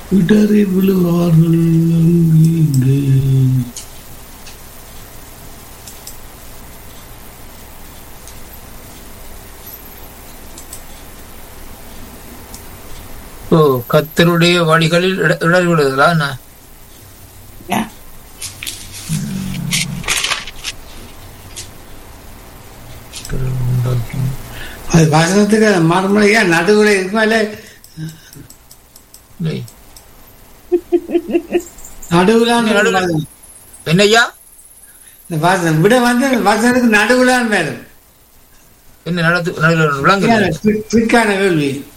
இடறி விழுவார்கள் அங்கு இங்கு ஓ கத்தருடைய வழிகளில் இட- இடறி விடுதலா என்ன யா. அது வசனத்துக்கு மறுமொழியா நடுவுல இருக்குமா இல்ல இல்லை. நடுவுல நடுவுல. என்னய்யா இந்த வசனம் விட வந்து அந்த வசனத்துக்கு நடுவுலான்னு வேணும் என்ன நடத்து நடுவில் விளங்கு பிற்கான கேள்வி